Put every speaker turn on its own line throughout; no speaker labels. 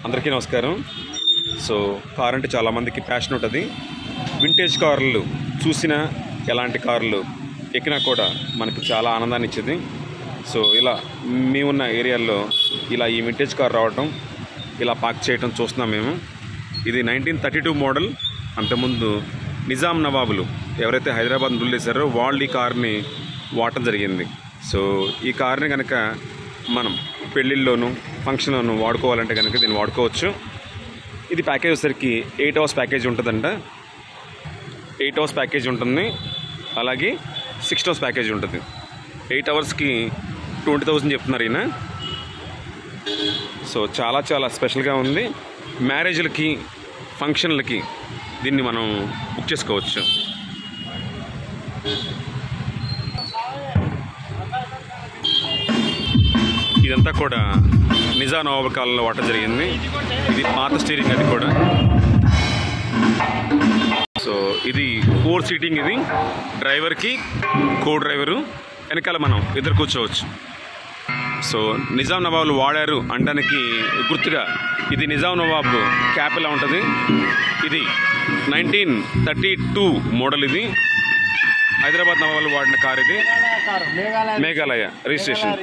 అందరికీ నమస్కారం so car అంటే చాలామందికి ప్యాషన్ ఉంటుంది వింటేజ్ కార్లు చూసినా ఎలాంటి కార్లు ఎక్కినా కూడా మనకు చాలా ఆనందాన్ని ఇచ్చేది సో ఇలా మేమున్న ఏరియాల్లో ఇలా ఈ వింటేజ్ కార్ రావటం ఇలా పార్క్ చేయటం చూస్తున్నాం మేము ఇది నైన్టీన్ థర్టీ టూ మోడల్ అంతకుముందు నిజాం నవాబులు ఎవరైతే హైదరాబాద్ రూల్ చేశారో వాళ్ళు ఈ కార్ని వాడటం జరిగింది సో ఈ కార్ని కనుక మనం పెళ్ళిళ్ళలోను ఫంక్షన్లోను వాడుకోవాలంటే కనుక దీన్ని వాడుకోవచ్చు ఇది ప్యాకేజ్ వచ్చేసరికి ఎయిట్ అవర్స్ ప్యాకేజ్ ఉంటుందంట ఎయిట్ అవర్స్ ప్యాకేజ్ ఉంటుంది అలాగే సిక్స్ అవర్స్ ప్యాకేజ్ ఉంటుంది ఎయిట్ అవర్స్కి ట్వంటీ థౌసండ్ చెప్తున్నారు ఈయన సో చాలా చాలా స్పెషల్గా ఉంది మ్యారేజ్లకి ఫంక్షన్లకి దీన్ని మనం బుక్ చేసుకోవచ్చు ఇదంతా కూడా నిజా నవాబు కాలంలో వాట జరిగింది ఇది పాత స్టీరింగ్ అది కూడా సో ఇది ఫోర్ సీటింగ్ ఇది డ్రైవర్కి కో డ్రైవరు వెనకాల మనం ఇద్దరు కూర్చోవచ్చు సో నిజాం నవాబులు వాడారు అనడానికి గుర్తుగా ఇది నిజాం నవాబ్ క్యాప్ ఎలా ఉంటుంది ఇది నైన్టీన్ థర్టీ టూ మోడల్ ఇది హైదరాబాద్ నవాబులు వాడిన కార్ ఇది
కారు మేఘాలయ
మేఘాలయ రిజిస్ట్రేషన్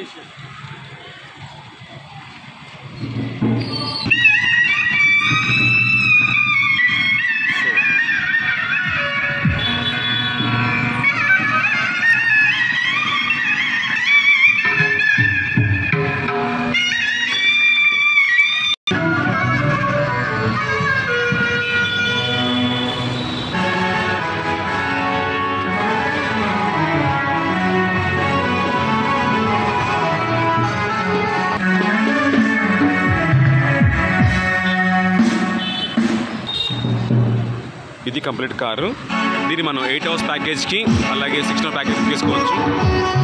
ఇది కంప్లీట్ కారు దీన్ని మనం ఎయిట్ అవర్స్ ప్యాకేజ్కి అలాగే సిక్స్ అవర్స్ ప్యాకేజ్ తీసుకోవచ్చు